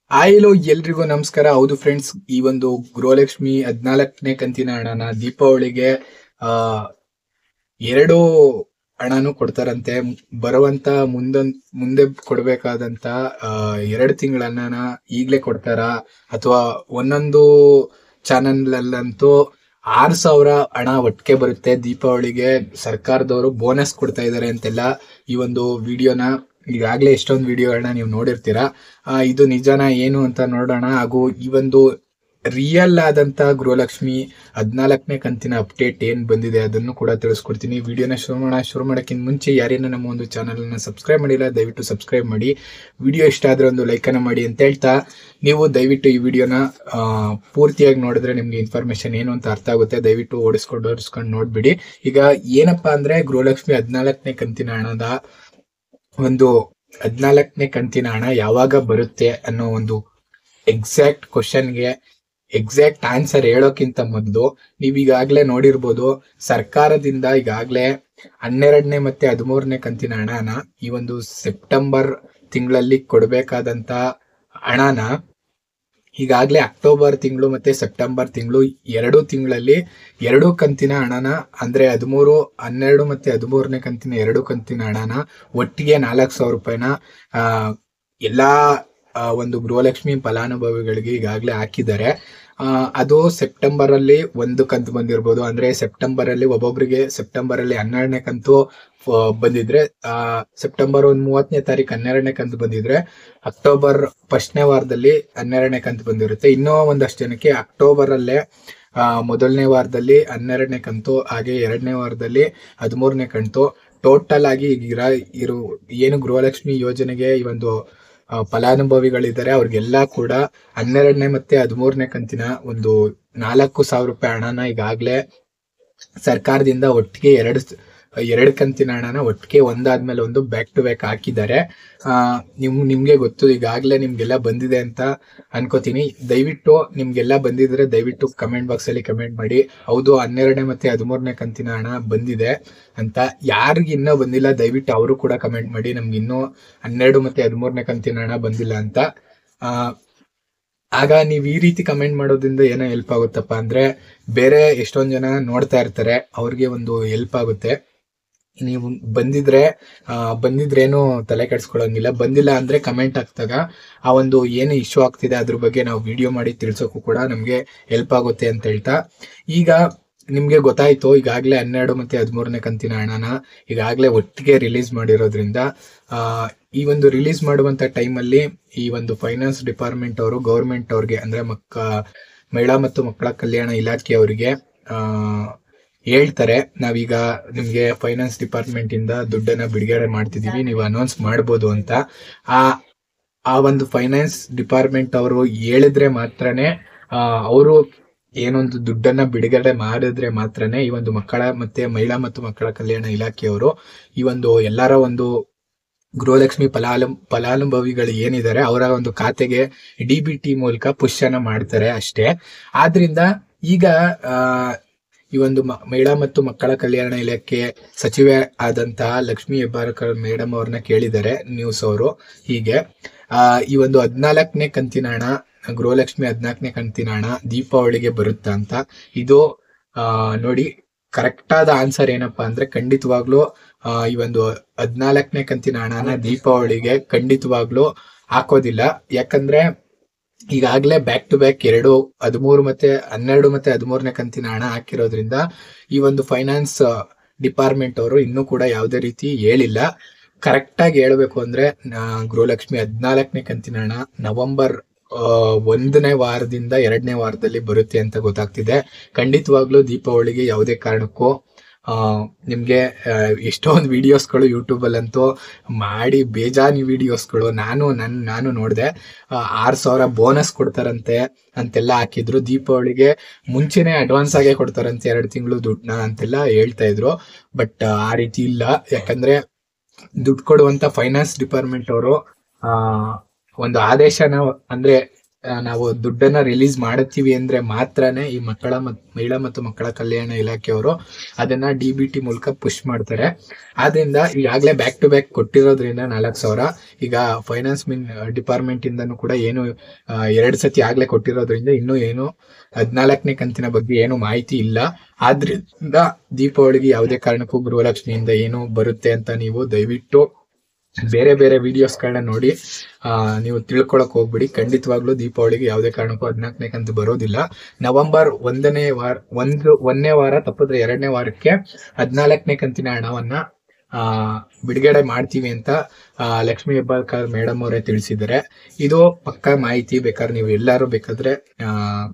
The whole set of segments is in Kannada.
ಆಯ್ಲೋ ಎಲ್ರಿಗೂ ನಮಸ್ಕಾರ ಹೌದು ಫ್ರೆಂಡ್ಸ್ ಈ ಒಂದು ಗೃಹಲಕ್ಷ್ಮಿ ಹದಿನಾಲ್ಕನೇ ಕಂತಿನ ಹಣನ ದೀಪಾವಳಿಗೆ ಆ ಎರಡು ಹಣನು ಕೊಡ್ತಾರಂತೆ ಬರುವಂತ ಮುಂದೊಂದ್ ಮುಂದೆ ಕೊಡ್ಬೇಕಾದಂತ ಆ, ಎರಡು ತಿಂಗಳ ಹಣನ ಈಗ್ಲೇ ಕೊಡ್ತಾರ ಅಥವಾ ಒಂದೊಂದು ಚಾನಲ್ ಅಲ್ಲಂತೂ ಆರ್ ಸಾವಿರ ಹಣ ಒಟ್ಟಿಗೆ ಬರುತ್ತೆ ದೀಪಾವಳಿಗೆ ಸರ್ಕಾರದವರು ಬೋನಸ್ ಕೊಡ್ತಾ ಇದಾರೆ ಅಂತೆಲ್ಲ ಈ ಒಂದು ವಿಡಿಯೋನ ಈಗಾಗಲೇ ಎಷ್ಟೊಂದು ವಿಡಿಯೋಗಳನ್ನ ನೀವು ನೋಡಿರ್ತೀರಾ ಆ, ಇದು ನಿಜಾನ ಏನು ಅಂತ ನೋಡೋಣ ಹಾಗೂ ಈ ಒಂದು ರಿಯಲ್ ಆದಂತ ಗೃಹಲಕ್ಷ್ಮಿ ಹದಿನಾಲ್ಕನೇ ಕಂತಿನ ಅಪ್ಡೇಟ್ ಏನ್ ಬಂದಿದೆ ಅದನ್ನು ಕೂಡ ತಿಳಿಸ್ಕೊಡ್ತೀನಿ ವಿಡಿಯೋನ ಶುರು ಮಾಡೋಣ ಶುರು ಮಾಡೋಕ್ಕಿಂತ ಮುಂಚೆ ಯಾರೇನ ನಮ್ಮ ಒಂದು ಚಾನಲ್ ಅನ್ನ ಸಬ್ಸ್ಕ್ರೈಬ್ ಮಾಡಿಲ್ಲ ದಯವಿಟ್ಟು ಸಬ್ಸ್ಕ್ರೈಬ್ ಮಾಡಿ ವಿಡಿಯೋ ಇಷ್ಟ ಆದ್ರೆ ಒಂದು ಲೈಕ್ ಅನ್ನ ಮಾಡಿ ಅಂತ ಹೇಳ್ತಾ ನೀವು ದಯವಿಟ್ಟು ಈ ವಿಡಿಯೋನ ಆ, ಪೂರ್ತಿಯಾಗಿ ನೋಡಿದ್ರೆ ನಿಮ್ಗೆ ಇನ್ಫಾರ್ಮೇಶನ್ ಏನು ಅಂತ ಅರ್ಥ ಆಗುತ್ತೆ ದಯವಿಟ್ಟು ಓಡಿಸ್ಕೊಂಡು ಓಡಿಸ್ಕೊಂಡು ನೋಡ್ಬಿಡಿ ಈಗ ಏನಪ್ಪಾ ಅಂದ್ರೆ ಗೃಹಲಕ್ಷ್ಮಿ ಹದಿನಾಲ್ಕನೇ ಕಂತಿನ ಹಣದ ಒಂದು ಹದಿನಾಲ್ಕನೇ ಕಂತಿನ ಹಣ ಯಾವಾಗ ಬರುತ್ತೆ ಅನ್ನೋ ಒಂದು ಎಕ್ಸಾಕ್ಟ್ ಕ್ವಶನ್ಗೆ ಎಕ್ಸಾಕ್ಟ್ ಆನ್ಸರ್ ಹೇಳೋಕ್ಕಿಂತ ಮೊದಲು ನೀವು ಈಗಾಗಲೇ ನೋಡಿರ್ಬೋದು ಸರ್ಕಾರದಿಂದ ಈಗಾಗಲೇ ಹನ್ನೆರಡನೇ ಮತ್ತೆ ಹದಿಮೂರನೇ ಕಂತಿನ ಹಣನ ಈ ಒಂದು ಸೆಪ್ಟೆಂಬರ್ ತಿಂಗಳಲ್ಲಿ ಕೊಡಬೇಕಾದಂತ ಹಣನ ಈಗಾಗಲೇ ಅಕ್ಟೋಬರ್ ತಿಂಗಳು ಮತ್ತೆ ಸೆಪ್ಟೆಂಬರ್ ತಿಂಗಳು ಎರಡು ತಿಂಗಳಲ್ಲಿ ಎರಡು ಕಂತಿನ ಹಣನ ಅಂದ್ರೆ ಹದಿಮೂರು ಹನ್ನೆರಡು ಮತ್ತೆ ಹದಿಮೂರನೇ ಕಂತಿನ ಎರಡು ಕಂತಿನ ಹಣನ ಒಟ್ಟಿಗೆ ನಾಲ್ಕು ಸಾವಿರ ರೂಪಾಯಿನ ಆ, ಎಲ್ಲಾ ಆ, ಒಂದು ಗೃಹಲಕ್ಷ್ಮಿ ಫಲಾನುಭವಿಗಳಿಗೆ ಈಗಾಗಲೇ ಹಾಕಿದ್ದಾರೆ ಆ, ಅದು ಸೆಪ್ಟೆಂಬರ್ ಅಲ್ಲಿ ಒಂದು ಕಂತು ಬಂದಿರ್ಬೋದು ಅಂದ್ರೆ ಸೆಪ್ಟೆಂಬರ್ ಅಲ್ಲಿ ಒಬ್ಬೊಬ್ರಿಗೆ ಸೆಪ್ಟೆಂಬರ್ ಅಲ್ಲಿ ಹನ್ನೆರಡನೇ ಕಂತು ಆ, ಬಂದಿದ್ರೆ ಆ, ಸೆಪ್ಟೆಂಬರ್ ಒಂದ್ ಮೂವತ್ತನೇ ತಾರೀಕು ಹನ್ನೆರಡನೇ ಕಂತು ಬಂದಿದ್ರೆ ಅಕ್ಟೋಬರ್ ಫಸ್ಟ್ನೇ ವಾರದಲ್ಲಿ ಹನ್ನೆರಡನೇ ಕಂತು ಬಂದಿರುತ್ತೆ ಇನ್ನೂ ಒಂದಷ್ಟು ಜನಕ್ಕೆ ಅಕ್ಟೋಬರ್ ಅಲ್ಲೇ ಆ, ಮೊದಲನೇ ವಾರದಲ್ಲಿ ಹನ್ನೆರಡನೇ ಕಂತು ಹಾಗೆ ಎರಡನೇ ವಾರದಲ್ಲಿ ಹದಿಮೂರನೇ ಕಂತು ಟೋಟಲ್ ಆಗಿ ಈಗ ಇರ ಇರು ಏನು ಗೃಹಲಕ್ಷ್ಮಿ ಯೋಜನೆಗೆ ಈ ಒಂದು ಆ, ಫಲಾನುಭವಿಗಳಿದ್ದಾರೆ ಅವ್ರಿಗೆಲ್ಲ ಕೂಡ ಹನ್ನೆರಡನೇ ಮತ್ತೆ ಹದಿಮೂರನೇ ಕಂತಿನ ಒಂದು ನಾಲ್ಕು ಸಾವಿರ ರೂಪಾಯಿ ಹಣನ ಈಗಾಗಲೇ ಸರ್ಕಾರದಿಂದ ಒಟ್ಟಿಗೆ ಎರಡು ಸ- ಎರಡು ಕಂತಿನ ಹಣನ ಒಟ್ಟಿಗೆ ಒಂದಾದ್ಮೇಲೆ ಒಂದು ಬ್ಯಾಕ್ ಟು ಬ್ಯಾಕ್ ಹಾಕಿದ್ದಾರೆ ಆ ನಿಮ್ ನಿಮ್ಗೆ ಗೊತ್ತು ಈಗಾಗಲೇ ನಿಮ್ಗೆಲ್ಲ ಬಂದಿದೆ ಅಂತ ಅನ್ಕೋತೀನಿ ದಯವಿಟ್ಟು ನಿಮ್ಗೆಲ್ಲ ಬಂದಿದ್ರೆ ದಯವಿಟ್ಟು ಕಮೆಂಟ್ ಬಾಕ್ಸ್ ಅಲ್ಲಿ ಕಮೆಂಟ್ ಮಾಡಿ ಹೌದು ಹನ್ನೆರಡನೇ ಮತ್ತೆ ಹದಿಮೂರನೇ ಕಂತಿನ ಹಣ ಬಂದಿದೆ ಅಂತ ಯಾರಿಗೆ ಇನ್ನೂ ಬಂದಿಲ್ಲ ದಯವಿಟ್ಟು ಅವರು ಕೂಡ ಕಮೆಂಟ್ ಮಾಡಿ ನಮ್ಗೆ ಇನ್ನೂ ಹನ್ನೆರಡು ಮತ್ತೆ ಹದಿಮೂರನೇ ಕಂತಿನ ಹಣ ಬಂದಿಲ್ಲ ಅಂತ ಆ ಆಗ ನೀವು ಈ ರೀತಿ ಕಮೆಂಟ್ ಮಾಡೋದ್ರಿಂದ ಏನೋ ಹೆಲ್ಪ್ ಆಗುತ್ತಪ್ಪ ಅಂದ್ರೆ ಬೇರೆ ಎಷ್ಟೊಂದ್ ಜನ ನೋಡ್ತಾ ಇರ್ತಾರೆ ಅವ್ರಿಗೆ ಒಂದು ಹೆಲ್ಪ್ ಆಗುತ್ತೆ ನೀವು ಬಂದಿದ್ರೆ ಆ, ಬಂದಿದ್ರೇನು ತಲೆ ಕೆಡ್ಸ್ಕೊಳಂಗಿಲ್ಲ ಬಂದಿಲ್ಲ ಅಂದ್ರೆ ಕಮೆಂಟ್ ಹಾಕ್ದಾಗ ಆ ಒಂದು ಏನು ಇಶ್ಯೂ ಆಗ್ತಿದೆ ಅದ್ರ ಬಗ್ಗೆ ನಾವು ವಿಡಿಯೋ ಮಾಡಿ ತಿಳ್ಸೋಕ್ಕೂ ಕೂಡ ನಮ್ಗೆ ಹೆಲ್ಪ್ ಆಗುತ್ತೆ ಅಂತ ಹೇಳ್ತಾ ಈಗ ನಿಮ್ಗೆ ಗೊತ್ತಾಯ್ತು ಈಗಾಗಲೇ ಹನ್ನೆರಡು ಮತ್ತೆ ಹದಿಮೂರನೇ ಕಂತಿನ ಹಣನ ಈಗಾಗಲೇ ಒಟ್ಟಿಗೆ ರಿಲೀಸ್ ಮಾಡಿರೋದ್ರಿಂದ ಆ, ಈ ಒಂದು ರಿಲೀಸ್ ಮಾಡುವಂತ ಟೈಮಲ್ಲಿ ಈ ಒಂದು ಫೈನಾನ್ಸ್ ಡಿಪಾರ್ಟ್ಮೆಂಟ್ ಅವರು ಗೌರ್ಮೆಂಟ್ ಅವ್ರಿಗೆ ಅಂದ್ರೆ ಮಕ್ಕ ಮಹಿಳಾ ಮತ್ತು ಮಕ್ಕಳ ಕಲ್ಯಾಣ ಇಲಾಖೆ ಅವರಿಗೆ ಆ ಹೇಳ್ತಾರೆ ನಾವೀಗ ನಿಮ್ಗೆ ಫೈನಾನ್ಸ್ ಡಿಪಾರ್ಟ್ಮೆಂಟ್ ಇಂದ ದುಡ್ಡನ್ನ ಬಿಡುಗಡೆ ಮಾಡ್ತಿದೀವಿ ನೀವು ಅನೌನ್ಸ್ ಮಾಡ್ಬೋದು ಅಂತ ಆ ಆ ಒಂದು ಫೈನಾನ್ಸ್ ಡಿಪಾರ್ಟ್ಮೆಂಟ್ ಅವರು ಹೇಳಿದ್ರೆ ಮಾತ್ರನೇ ಅವರು ಏನೊಂದು ದುಡ್ಡನ್ನ ಬಿಡುಗಡೆ ಮಾಡಿದ್ರೆ ಮಾತ್ರನೇ ಈ ಒಂದು ಮಕ್ಕಳ ಮತ್ತೆ ಮಹಿಳಾ ಮತ್ತು ಮಕ್ಕಳ ಕಲ್ಯಾಣ ಇಲಾಖೆಯವರು ಈ ಒಂದು ಎಲ್ಲರ ಒಂದು ಗೃಹಲಕ್ಷ್ಮಿ ಫಲಾನು ಫಲಾನುಭವಿಗಳು ಏನಿದ್ದಾರೆ ಅವರ ಒಂದು ಖಾತೆಗೆ ಡಿ ಬಿ ಟಿ ಮೂಲಕ ಪುಷ್ ಅನ್ನ ಮಾಡ್ತಾರೆ ಅಷ್ಟೇ ಆದ್ರಿಂದ ಈಗ ಆ, ಈ ಒಂದು ಮ- ಮಹಿಳಾ ಮತ್ತು ಮಕ್ಕಳ ಕಲ್ಯಾಣ ಇಲಾಖೆ ಸಚಿವೆ ಆದಂತಹ ಲಕ್ಷ್ಮೀ ಹೆಬ್ಬಾಳ್ಕರ್ ಮೇಡಮ್ ಅವ್ರನ್ನ ಕೇಳಿದ್ದಾರೆ ನ್ಯೂಸ್ ಅವರು ಹೀಗೆ ಆ, ಈ ಒಂದು ಹದಿನಾಲ್ಕನೇ ಕಂತಿನ ಹಣ ಗೃಹಲಕ್ಷ್ಮಿ ಹದಿನಾಲ್ಕನೇ ಕಂತಿನ ಹಣ ದೀಪಾವಳಿಗೆ ಬರುತ್ತಾ ಅಂತ ಇದು ಆ, ನೋಡಿ ಕರೆಕ್ಟ್ ಆದ ಆನ್ಸರ್ ಏನಪ್ಪಾ ಅಂದ್ರೆ ಖಂಡಿತವಾಗ್ಲೂ ಆ, ಈ ಒಂದು ಹದಿನಾಲ್ಕನೇ ಕಂತಿನ ಹಣನ ದೀಪಾವಳಿಗೆ ಖಂಡಿತವಾಗ್ಲೂ ಹಾಕೋದಿಲ್ಲ ಯಾಕಂದ್ರೆ ಈಗಾಗಲೇ ಬ್ಯಾಕ್ ಟು ಬ್ಯಾಕ್ ಎರಡು ಹದಿಮೂರು ಮತ್ತೆ ಹನ್ನೆರಡು ಮತ್ತೆ ಹದಿಮೂರನೇ ಕಂತಿನ ಹಣ ಹಾಕಿರೋದ್ರಿಂದ ಈ ಒಂದು ಫೈನಾನ್ಸ್ ಡಿಪಾರ್ಟ್ಮೆಂಟ್ ಅವರು ಇನ್ನೂ ಕೂಡ ಯಾವುದೇ ರೀತಿ ಹೇಳಿಲ್ಲ ಕರೆಕ್ಟ್ ಆಗಿ ಹೇಳ್ಬೇಕು ಅಂದ್ರೆ ಆ, ಗೃಹಲಕ್ಷ್ಮಿ ಹದಿನಾಲ್ಕನೇ ಕಂತಿನ ಹಣ ನವೆಂಬರ್ ಆ, ಒಂದನೇ ವಾರದಿಂದ ಎರಡನೇ ವಾರದಲ್ಲಿ ಬರುತ್ತೆ ಅಂತ ಗೊತ್ತಾಗ್ತಿದೆ ಖಂಡಿತವಾಗ್ಲೂ ದೀಪಾವಳಿಗೆ ಯಾವುದೇ ಕಾರಣಕ್ಕೂ ಆ, ನಿಮ್ಗೆ ಆ, ಎಷ್ಟೊಂದು ವಿಡಿಯೋಸ್ಗಳು ಯೂಟ್ಯೂಬ್ ಅಲ್ಲಂತೂ ಮಾಡಿ ಬೇಜಾನಿ ವಿಡಿಯೋಸ್ಗಳು ನಾನು ನನ್ ನಾನು ನೋಡಿದೆ ಆರ್ ಸಾವಿರ ಬೋನಸ್ ಕೊಡ್ತಾರಂತೆ ಅಂತೆಲ್ಲ ಹಾಕಿದ್ರು ದೀಪಾವಳಿಗೆ ಮುಂಚೆನೆ ಅಡ್ವಾನ್ಸ್ ಆಗೇ ಕೊಡ್ತಾರಂತೆ ಎರಡು ತಿಂಗಳು ದುಡ್ಡನ್ನ ಅಂತೆಲ್ಲ ಹೇಳ್ತಾ ಇದ್ರು ಬಟ್ ಆ ರೀತಿ ಇಲ್ಲ ಯಾಕಂದ್ರೆ ದುಡ್ಡು ಕೊಡುವಂತ ಫೈನಾನ್ಸ್ ಡಿಪಾರ್ಟ್ಮೆಂಟ್ ಅವರು ಆ ಒಂದು ಆದೇಶನ ಅಂದ್ರೆ ಆ, ನಾವು ದುಡ್ಡನ್ನ ರಿಲೀಸ್ ಮಾಡುತ್ತೀವಿ ಅಂದ್ರೆ ಮಾತ್ರನೇ ಈ ಮಕ್ಕಳ ಮತ್ ಮಹಿಳಾ ಮತ್ತು ಮಕ್ಕಳ ಕಲ್ಯಾಣ ಇಲಾಖೆಯವರು ಅದನ್ನ ಡಿ ಬಿ ಟಿ ಮೂಲಕ ಪುಷ್ ಮಾಡ್ತಾರೆ ಆದ್ರಿಂದ ಈಗಾಗಲೇ ಬ್ಯಾಕ್ ಟು ಬ್ಯಾಕ್ ಕೊಟ್ಟಿರೋದ್ರಿಂದ ನಾಲ್ಕು ಸಾವಿರ ಈಗ ಫೈನಾನ್ಸ್ ಮಿನ್ ಡಿಪಾರ್ಟ್ಮೆಂಟ್ ಇಂದನೂ ಕೂಡ ಏನು ಆ, ಎರಡ್ ಸತಿ ಆಗ್ಲೇ ಕೊಟ್ಟಿರೋದ್ರಿಂದ ಇನ್ನೂ ಏನು ಹದಿನಾಲ್ಕನೇ ಕಂತಿನ ಬಗ್ಗೆ ಏನು ಮಾಹಿತಿ ಇಲ್ಲ ಆದ್ರಿಂದ ದೀಪಾವಳಿಗೆ ಯಾವುದೇ ಕಾರಣಕ್ಕೂ ಗೃಹಲಕ್ಷ್ಮಿಯಿಂದ ಏನು ಬರುತ್ತೆ ಅಂತ ನೀವು ದಯವಿಟ್ಟು ಬೇರೆ ಬೇರೆ ವಿಡಿಯೋಸ್ಗಳನ್ನ ನೋಡಿ ಆ, ನೀವು ತಿಳ್ಕೊಳಕ್ ಹೋಗ್ಬಿಡಿ ಖಂಡಿತವಾಗ್ಲೂ ದೀಪಾವಳಿಗೆ ಯಾವುದೇ ಕಾರಣಕ್ಕೂ ಹದಿನಾಲ್ಕನೇ ಕಂತು ಬರೋದಿಲ್ಲ ನವೆಂಬರ್ ಒಂದನೇ ವಾರ ಒಂದು ಒಂದನೇ ವಾರ ತಪ್ಪಿದ್ರೆ ಎರಡನೇ ವಾರಕ್ಕೆ ಹದಿನಾಲ್ಕನೇ ಕಂತಿನ ಹಣವನ್ನ ಆ ಬಿಡುಗಡೆ ಮಾಡ್ತೀವಿ ಅಂತ ಆ, ಲಕ್ಷ್ಮೀ ಹೆಬ್ಬಾಳ್ಕರ್ ಮೇಡಮ್ ಅವರೇ ತಿಳಿಸಿದ್ದಾರೆ ಇದು ಪಕ್ಕಾ ಮಾಹಿತಿ ಬೇಕಾದ್ರೆ ನೀವು ಎಲ್ಲಾರು ಬೇಕಾದ್ರೆ ಆ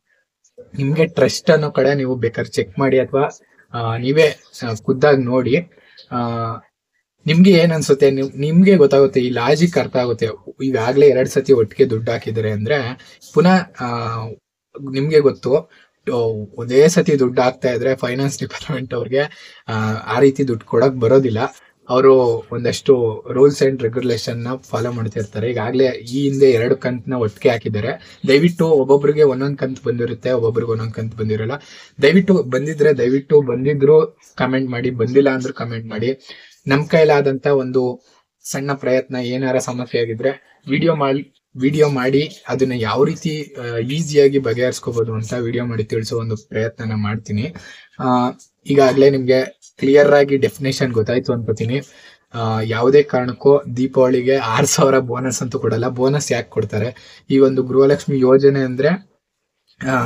ನಿಮ್ಗೆ ಟ್ರಸ್ಟ್ ಅನ್ನೋ ಕಡೆ ನೀವು ಬೇಕಾದ್ರೆ ಚೆಕ್ ಮಾಡಿ ಅಥವಾ ನೀವೇ ಆ, ಖುದ್ದಾಗಿ ನೋಡಿ ಆ ನಿಮ್ಗೆ ಏನ್ ಅನ್ಸುತ್ತೆ ನಿಮ್ ನಿಮ್ಗೆ ಗೊತ್ತಾಗುತ್ತೆ ಈ ಲಾಜಿಕ್ ಅರ್ಥ ಆಗುತ್ತೆ ಈಗಾಗ್ಲೇ ಎರಡ್ ಸತಿ ಒಟ್ಟಿಗೆ ದುಡ್ಡು ಹಾಕಿದ್ದಾರೆ ಅಂದ್ರೆ ಪುನಃ ಆ, ನಿಮ್ಗೆ ಗೊತ್ತು ಆ, ಒಂದೇ ಸತಿ ದುಡ್ಡು ಹಾಕ್ತಾ ಇದ್ರೆ ಫೈನಾನ್ಸ್ ಡಿಪಾರ್ಟ್ಮೆಂಟ್ ಅವ್ರಿಗೆ ಆ, ಆ ರೀತಿ ದುಡ್ಡು ಕೊಡಕ್ ಬರೋದಿಲ್ಲ ಅವರು ಒಂದಷ್ಟು ರೂಲ್ಸ್ ಅಂಡ್ ರೆಗ್ಯುಲೇಷನ್ ನ ಫಾಲೋ ಮಾಡ್ತಿರ್ತಾರೆ ಈಗಾಗಲೇ ಈ ಹಿಂದೆ ಎರಡು ಕಂತನ್ನ ಒಟ್ಟಿಗೆ ಹಾಕಿದ್ದಾರೆ ದಯವಿಟ್ಟು ಒಬ್ಬೊಬ್ರಿಗೆ ಒಂದೊಂದ್ ಕಂತು ಬಂದಿರುತ್ತೆ ಒಬ್ಬೊಬ್ರಿಗೆ ಒಂದೊಂದ್ ಕಂತು ಬಂದಿರಲ್ಲ ದಯವಿಟ್ಟು ಬಂದಿದ್ರೆ ದಯವಿಟ್ಟು ಬಂದಿದ್ರು ಕಮೆಂಟ್ ಮಾಡಿ ಬಂದಿಲ್ಲ ಅಂದ್ರೂ ಕಮೆಂಟ್ ಮಾಡಿ ನಮ್ ಕೈಲಾದಂತ ಒಂದು ಸಣ್ಣ ಪ್ರಯತ್ನ ಏನಾರ ಸಮಸ್ಯೆ ಆಗಿದ್ರೆ ವಿಡಿಯೋ ಮಾಡಿ ವಿಡಿಯೋ ಮಾಡಿ ಅದನ್ನ ಯಾವ ರೀತಿ ಈಸಿಯಾಗಿ ಬಗೆಹರಿಸ್ಕೋಬಹುದು ಅಂತ ವಿಡಿಯೋ ಮಾಡಿ ತಿಳಿಸೋ ಒಂದು ಪ್ರಯತ್ನನ ಮಾಡ್ತೀನಿ ಆ, ಈಗಾಗ್ಲೇ ನಿಮ್ಗೆ ಕ್ಲಿಯರ್ ಆಗಿ ಡೆಫಿನೇಷನ್ ಗೊತ್ತಾಯ್ತು ಅನ್ಕೋತೀನಿ ಆ, ಯಾವುದೇ ಕಾರಣಕ್ಕೂ ದೀಪಾವಳಿಗೆ ಆರ್ ಸಾವಿರ ಬೋನಸ್ ಅಂತೂ ಕೊಡಲ್ಲ ಬೋನಸ್ ಯಾಕೆ ಕೊಡ್ತಾರೆ ಈ ಒಂದು ಗೃಹಲಕ್ಷ್ಮಿ ಯೋಜನೆ ಅಂದ್ರೆ ಆ,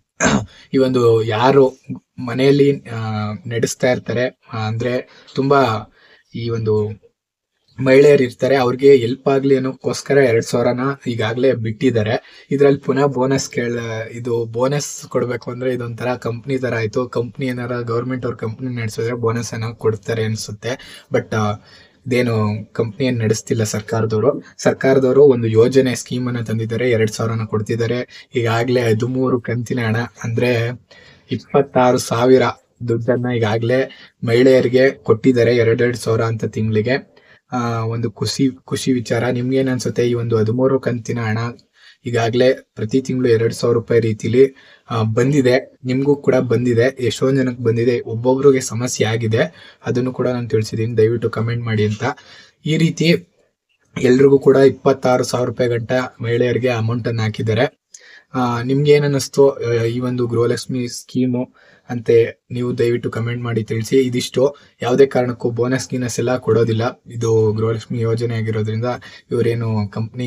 ಈ ಒಂದು ಯಾರು ಮನೆಯಲ್ಲಿ ಆ, ನಡೆಸ್ತಾ ಇರ್ತಾರೆ ಆ, ಅಂದ್ರೆ ತುಂಬಾ ಈ ಒಂದು ಮಹಿಳೆಯರು ಇರ್ತಾರೆ ಅವ್ರಿಗೆ ಹೆಲ್ಪ್ ಆಗ್ಲಿ ಅನ್ನೋಕ್ಕೋಸ್ಕರ ಎರಡ್ ಸಾವಿರನ ಈಗಾಗಲೇ ಬಿಟ್ಟಿದ್ದಾರೆ ಇದ್ರಲ್ಲಿ ಪುನಃ ಬೋನಸ್ ಕೇಳ ಇದು ಬೋನಸ್ ಕೊಡ್ಬೇಕು ಅಂದ್ರೆ ಇದೊಂಥರ ಕಂಪ್ನಿ ತರ ಆಯ್ತು ಕಂಪ್ನಿ ಏನಾರ ಗೌರ್ಮೆಂಟ್ ಅವ್ರ ಕಂಪ್ನಿ ನಡೆಸಿದ್ರೆ ಬೋನಸ್ ಏನೋ ಕೊಡ್ತಾರೆ ಅನ್ಸುತ್ತೆ ಬಟ್ ಇದೇನು ಕಂಪ್ನಿ ಏನ್ ನಡೆಸ್ತಿಲ್ಲ ಸರ್ಕಾರದವರು ಸರ್ಕಾರದವರು ಒಂದು ಯೋಜನೆ ಸ್ಕೀಮ್ ಅನ್ನ ತಂದಿದ್ದಾರೆ ಎರಡ್ ಸಾವಿರನ ಕೊಡ್ತಿದ್ದಾರೆ ಈಗಾಗಲೇ ಹದಿಮೂರು ಕಂತಿನ ಹಣ ಅಂದ್ರೆ ಇಪ್ಪತ್ತಾರು ಸಾವಿರ ದುಡ್ಡನ್ನ ಈಗಾಗಲೇ ಮಹಿಳೆಯರಿಗೆ ಕೊಟ್ಟಿದ್ದಾರೆ ಎರಡೆರಡು ಸಾವಿರ ಅಂತ ತಿಂಗಳಿಗೆ ಆ ಒಂದು ಖುಷಿ ಖುಷಿ ವಿಚಾರ ನಿಮ್ಗೆ ಏನ್ ಅನ್ಸುತ್ತೆ ಈ ಒಂದು ಹದಿಮೂರು ಕಂತಿನ ಹಣ ಈಗಾಗಲೇ ಪ್ರತಿ ತಿಂಗಳು ಎರಡ್ ಸಾವಿರ ರೂಪಾಯಿ ರೀತಿಲಿ ಆ, ಬಂದಿದೆ ನಿಮ್ಗೂ ಕೂಡ ಬಂದಿದೆ ಎಷ್ಟೊಂದ್ ಜನಕ್ಕೆ ಬಂದಿದೆ ಒಬ್ಬೊಬ್ರಿಗೆ ಸಮಸ್ಯೆ ಆಗಿದೆ ಅದನ್ನು ಕೂಡ ನಾನು ತಿಳಿಸಿದ್ದೀನಿ ದಯವಿಟ್ಟು ಕಮೆಂಟ್ ಮಾಡಿ ಅಂತ ಈ ರೀತಿ ಎಲ್ರಿಗೂ ಕೂಡ ಇಪ್ಪತ್ತಾರು ಸಾವಿರ ರೂಪಾಯಿ ಗಂಟ ಮಹಿಳೆಯರಿಗೆ ಅಮೌಂಟ್ ಅನ್ನು ಹಾಕಿದ್ದಾರೆ ಆ, ನಿಮ್ಗೆ ಏನ್ ಅನ್ನಿಸ್ತು ಆ, ಈ ಒಂದು ಗೃಹಲಕ್ಷ್ಮಿ ಸ್ಕೀಮು ಅಂತೆ ನೀವು ದಯವಿಟ್ಟು ಕಮೆಂಟ್ ಮಾಡಿ ತಿಳಿಸಿ ಇದಿಷ್ಟು ಯಾವುದೇ ಕಾರಣಕ್ಕೂ ಬೋನಸ್ ಗೀನಸ್ ಎಲ್ಲ ಕೊಡೋದಿಲ್ಲ ಇದು ಗೃಹಲಕ್ಷ್ಮಿ ಯೋಜನೆ ಆಗಿರೋದ್ರಿಂದ ಇವರೇನು ಕಂಪ್ನಿ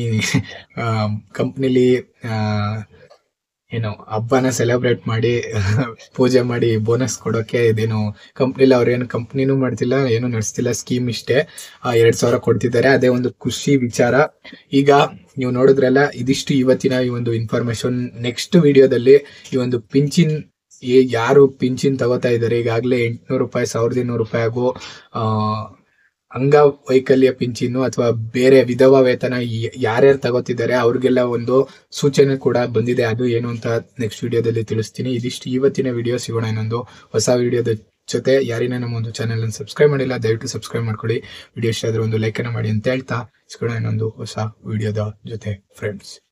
ಕಂಪ್ನಿಲಿ ಏನು ಹಬ್ಬನ ಸೆಲೆಬ್ರೇಟ್ ಮಾಡಿ ಪೂಜೆ ಮಾಡಿ ಬೋನಸ್ ಕೊಡೋಕೆ ಇದೇನು ಕಂಪ್ನಿಲಿ ಅವ್ರೇನು ಕಂಪ್ನಿನೂ ಮಾಡ್ತಿಲ್ಲ ಏನು ನಡೆಸ್ತಿಲ್ಲ ಸ್ಕೀಮ್ ಇಷ್ಟೇ ಆ, ಎರಡ್ ಸಾವಿರ ಕೊಡ್ತಿದ್ದಾರೆ ಅದೇ ಒಂದು ಖುಷಿ ವಿಚಾರ ಈಗ ನೀವು ನೋಡಿದ್ರಲ್ಲ ಇದಿಷ್ಟು ಇವತ್ತಿನ ಈ ಒಂದು ಇನ್ಫಾರ್ಮೇಶನ್ ನೆಕ್ಸ್ಟ್ ವಿಡಿಯೋದಲ್ಲಿ ಈ ಒಂದು ಪಿಂಚಿನ್ ಈ ಯಾರು ಪಿಂಚಿನ್ ತಗೋತಾ ಇದ್ದಾರೆ ಈಗಾಗಲೇ ಎಂಟ್ನೂರು ರೂಪಾಯಿ ಸಾವಿರದ ಇನ್ನೂರು ರೂಪಾಯಿ ಹಾಗೂ ಆ, ಅಂಗವೈಕಲ್ಯ ಪಿಂಚಿನ್ನು ಅಥವಾ ಬೇರೆ ವಿಧವಾ ವೇತನ ಈ- ಯಾರ್ಯಾರು ತಗೋತಿದ್ದಾರೆ ಅವ್ರಿಗೆಲ್ಲ ಒಂದು ಸೂಚನೆ ಕೂಡ ಬಂದಿದೆ ಅದು ಏನು ಅಂತ ನೆಕ್ಸ್ಟ್ ವಿಡಿಯೋದಲ್ಲಿ ತಿಳಿಸ್ತೀನಿ ಇದಿಷ್ಟು ಇವತ್ತಿನ ವಿಡಿಯೋ ಸಿಗೋಣ ಇನ್ನೊಂದು ಹೊಸ ವಿಡಿಯೋದ ಜೊತೆ ಯಾರಿನ ನಮ್ಮ ಒಂದು ಚಾನೆಲ್ ಅನ್ನು ಸಬ್ಸ್ಕ್ರೈಬ್ ಮಾಡಿಲ್ಲ ದಯವಿಟ್ಟು ಸಬ್ಸ್ಕ್ರೈಬ್ ಮಾಡ್ಕೊಳ್ಳಿ ವಿಡಿಯೋ ಇಷ್ಟ ಆದ್ರೆ ಒಂದು ಲೈಕ್ ಅನ್ನ ಮಾಡಿ ಅಂತ ಹೇಳ್ತಾ ಸಿಗೋಣ ಇನ್ನೊಂದು ಹೊಸ ವಿಡಿಯೋದ ಜೊತೆ ಫ್ರೆಂಡ್ಸ್